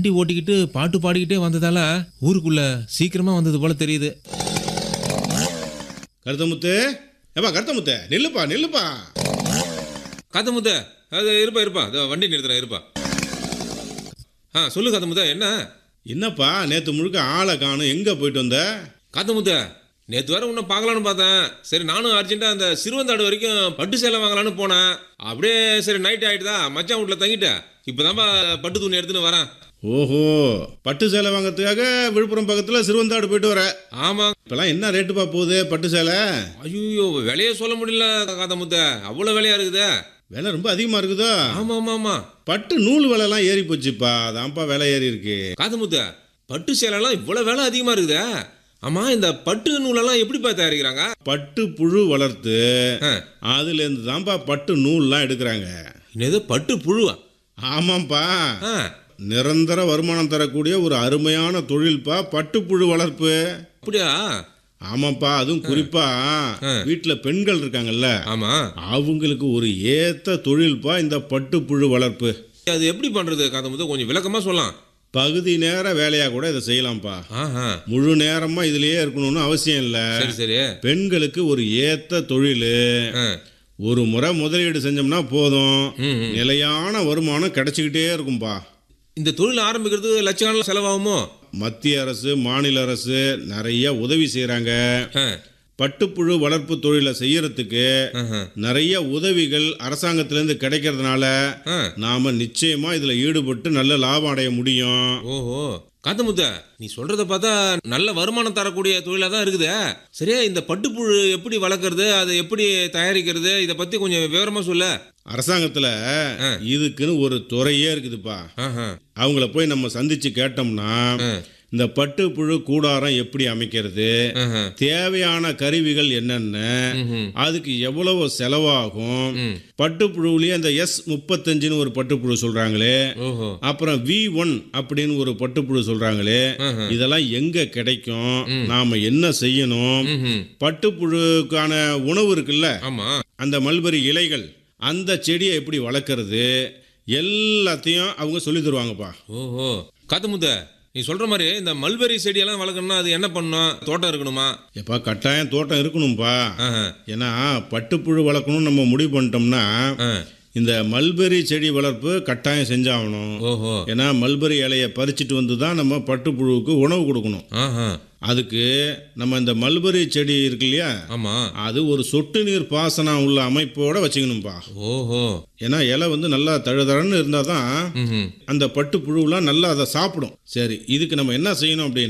வண்டி ஓட்டிக்கிட்டு பாட்டு பாடிக்கிட்டே வந்ததால ஊருக்குள்ள சீக்கிரமா வந்தது போல தெரியுது கருத்தமுத்து ஏப்பா கருத்தமுத்து நில்லுப்பா நில்லுப்பா காத்தமுத்த அது இருப்பா இருப்பா இதோ வண்டி நிறுத்துறேன் இருப்பா ஆ சொல்லு காத்தமுத்த என்ன என்னப்பா நேற்று முழுக்க ஆளை காணும் எங்கே போயிட்டு வந்த காத்தமுத்த நேற்று வர உன்னை பார்க்கலான்னு பார்த்தேன் சரி நானும் அர்ஜென்ட்டாக அந்த சிறுவந்தாடு வரைக்கும் பட்டு சேலை வாங்கலான்னு போனேன் அப்படியே சரி நைட் ஆகிட்டுதா மச்சான் வீட்டில் தங்கிட்டேன் இப்போதான்ப்பா பட்டு துணி எடுத்துன்னு வரேன் ஓஹோ பட்டு சேலை வாங்கறதுக்காக விழுப்புரம் பக்கத்தில் சிறுவந்தாடு போயிட்டு வர ஆமாம் இப்போலாம் என்ன ரேட்டுப்பா போகுது பட்டு சேலை ஐயோ விலையே சொல்ல முடியல காத்தமுத்த அவ்வளோ விலையா இருக்குதே விலை ரொம்ப அதிகமாக இருக்குதோ ஆமாம் ஆமாம் ஆமாம் பட்டு நூல் விலைலாம் ஏறி போச்சுப்பா அதான்ப்பா விலை ஏறி இருக்கு காத்தமுத்த பட்டு சேலைலாம் இவ்வளோ விலை அதிகமாக இருக்குதே ஆமாம் இந்த பட்டு நூலெல்லாம் எப்படிப்பா தயாரிக்கிறாங்க பட்டு புழு வளர்த்து ஆ, அதுலேருந்து தான்ப்பா பட்டு நூல்லாம் எடுக்கிறாங்க என்னது பட்டு புழுவா ஆமாம்ப்பா ஆ நிரந்தர வருமானம் தரக்கூடிய ஒரு அருமையான தொழில்ப்பா பட்டுப்புழு வளர்ப்பு அப்படியா ஆமாப்பா அதுவும் குறிப்பா வீட்டில் பெண்கள் இருக்காங்கல்ல ஆமாம் அவங்களுக்கு ஒரு ஏத்த தொழில்ப்பா இந்த பட்டுப்புழு வளர்ப்பு அது எப்படி பண்ணுறது காத்தமுத்த கொஞ்சம் விளக்கமாக சொல்லலாம் பகுதி நேர வேலையா கூட இதை செய்யலாம்ப்பா ஆஹா முழு நேரமா இதுலயே இருக்கணும்னு அவசியம் இல்லை சரி சரி பெண்களுக்கு ஒரு ஏத்த தொழில் ஆ ஒரு முறை முதலீடு செஞ்சோம்னா போதும் ம், ம். நிலையான வருமானம் கிடைச்சிக்கிட்டே இருக்கும்பா இந்த தொழில் ஆரம்பிக்கிறது லட்சக்கணக்கில் செலவாகுமோ மத்திய அரசு மாநில அரசு நிறைய உதவி செய்கிறாங்க ஆ பட்டுப்புழு வளர்ப்பு தொழிலை செய்யறதுக்கு ஆஹா. நிறைய உதவிகள் அரசாங்கத்திலேருந்து கிடைக்கிறதுனால ஆ நாம நிச்சயமா இதுல ஈடுபட்டு நல்ல லாபம் அடைய முடியும் ஓஹோ காத்தமுத்த நீ சொல்றத பார்த்தா நல்ல வருமானம் தரக்கூடிய தொழிலாக தான் இருக்குதே சரியா இந்த பட்டுப்புழு எப்படி வளர்க்குறது அதை எப்படி தயாரிக்கிறது இதை பற்றி கொஞ்சம் விவரமாக சொல்ல அரசாங்கத்துல இதுக்குன்னு ஒரு துறையே இருக்குதுப்பா ஆஹா அவங்கள போய் நம்ம சந்திச்சு கேட்டோம்னா ஆ. இந்த பட்டுப்புழு கூடாரம் எப்படி அமைக்கிறது ஆஹா. தேவையான கருவிகள் என்னென்ன ம்ஹும். அதுக்கு எவ்வளவு செலவாகும் ம். பட்டுப்புழுவுலயே அந்த எஸ் முப்பத்தஞ்சுன்னு ஒரு பட்டுப்புழு சொல்றாங்களே ஓஹோ அப்புறம் வி ஒன் அப்படின்னு ஒரு பட்டுப்புழு சொல்றாங்களே ஆஹா. இதெல்லாம் எங்க கிடைக்கும் நாம என்ன செய்யணும் ம்ஹும். பட்டுப்புழுக்கான உணவு இருக்குல்ல ஆமாம் அந்த மல்பரி இலைகள் அந்த செடியை எப்படி வளர்க்கறது எல்லாத்தையும் அவங்க சொல்லி தருவாங்கப்பா ஓஹோ காத்தமுத்த நீ சொல்ற மாதிரி இந்த மல்பெரி செடியெல்லாம் வளர்க்கணும்னா அது என்ன பண்ணணும் தோட்டம் இருக்கணுமா எப்பா கட்டாயம் தோட்டம் இருக்கணும்ப்பா ஆஹா. ஏன்னா பட்டுப்புழு வளர்க்கணும்னு நம்ம முடிவு பண்ணிட்டோம்னா ஆ. இந்த மல்பெரி செடி வளர்ப்பு கட்டாயம் செஞ்சாகணும் ஓஹோ ஏன்னா மல்பெரி இலையை பறிச்சிட்டு வந்து தான் நம்ம பட்டுப்புழுவுக்கு உணவு கொடுக்கணும் ஆஹா அதுக்கு நம்ம இந்த மல்பெரி செடி இருக்கு இல்லையா ஆமாம் அது ஒரு சொட்டு நீர் பாசனம் உள்ள அமைப்போட வச்சுக்கணும்ப்பா ஓஹோ ஏன்னா இலை வந்து நல்லா தழுதழன்னு இருந்தால் தான் ம் அந்த பட்டுப்புழுலாம் நல்லா அதை சாப்பிடும் சரி இதுக்கு நம்ம என்ன செய்யணும் அப்படின்னா